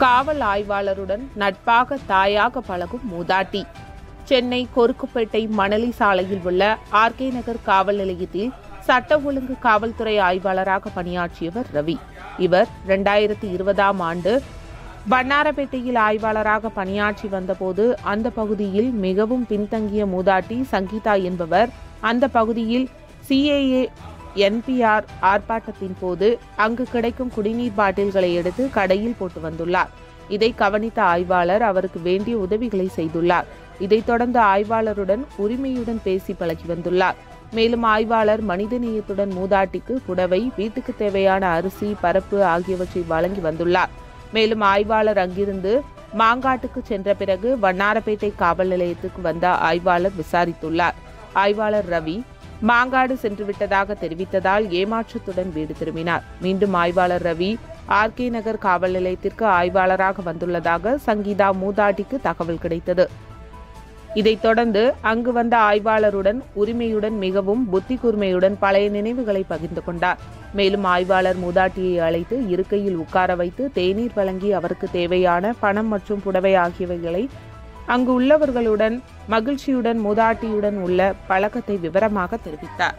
காவல் ஆய்வாளருடன் நட்பாக தாயாக பழகும் மூதாட்டி சென்னை கொருக்குப்பேட்டை மணலி சாலையில் உள்ள ஆர்கே நகர் காவல் நிலையத்தில் சட்ட ஒழுங்கு காவல்துறை ஆய்வாளராக பணியாற்றியவர் ரவி இவர் இரண்டாயிரத்தி இருபதாம் ஆண்டு வண்ணாரப்பேட்டையில் ஆய்வாளராக பணியாற்றி வந்தபோது அந்த பகுதியில் மிகவும் பின்தங்கிய மூதாட்டி சங்கீதா என்பவர் அந்த பகுதியில் சிஏஏ என்பிஆர் ஆர்ப்பாட்டத்தின் போது அங்கு கிடைக்கும் குடிநீர் பாட்டில்களை எடுத்து கடையில் போட்டு வந்துள்ளார் இதை கவனித்த ஆய்வாளர் அவருக்கு வேண்டிய உதவிகளை செய்துள்ளார் இதைத் தொடர்ந்து ஆய்வாளருடன் உரிமையுடன் பேசி பழகி வந்துள்ளார் மேலும் ஆய்வாளர் மனிதநேயத்துடன் மூதாட்டிக்கு புடவை வீட்டுக்கு தேவையான அரிசி பருப்பு ஆகியவற்றை வழங்கி வந்துள்ளார் மேலும் ஆய்வாளர் அங்கிருந்து மாங்காட்டுக்கு சென்ற பிறகு வண்ணாரப்பேட்டை காவல் நிலையத்துக்கு வந்த ஆய்வாளர் விசாரித்துள்ளார் ஆய்வாளர் ரவி மாங்காடு சென்று விட்டதாக தெரிவித்ததால் ஏமாற்றத்துடன் வீடு திரும்பினார் மீண்டும் ஆய்வாளர் ரவி ஆர்கே நகர் காவல் நிலையத்திற்கு ஆய்வாளராக வந்துள்ளதாக சங்கீதா மூதாட்டிக்கு தகவல் கிடைத்தது இதைத் தொடர்ந்து அங்கு வந்த ஆய்வாளருடன் உரிமையுடன் மிகவும் புத்தி கூர்மையுடன் பழைய நினைவுகளை பகிர்ந்து கொண்டார் மேலும் ஆய்வாளர் மூதாட்டியை அழைத்து இருக்கையில் உட்கார வைத்து தேநீர் வழங்கி அவருக்கு தேவையான பணம் மற்றும் புடவை ஆகியவைகளை அங்கு உள்ளவர்களுடன் மகிழ்ச்சியுடன் மூதாட்டியுடன் உள்ள பழக்கத்தை விவரமாக தெரிவித்தார்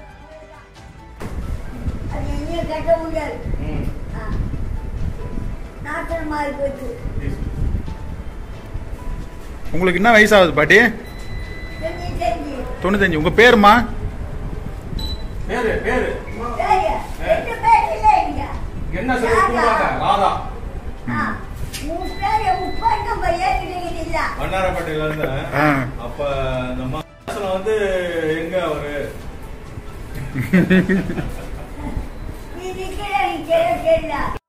அது எங்கேயும் கட்ட முடியாது ஆ. நாசனமாகி போச்சு உங்களுக்கு என்ன வயசாகுது பாட்டி தெரிஞ்சு தெரிஞ்சு தொண்ணூத்தஞ்சு உங்க பேருமா பேரு பேரு சரி ரெண்டு பேர் இல்லை இங்க என்ன சொல்லி கூப்பிடுவாங்க ராதா ஆ. உன் பேர் உப்பா நம்ம ஏற்றிட்டீங்க வண்ணாரப்பேட்டையில இருந்து ஆ. அப்ப இந்த மாசம் வந்து எங்க அவரு நீ நிக்கிற நீ தெரியல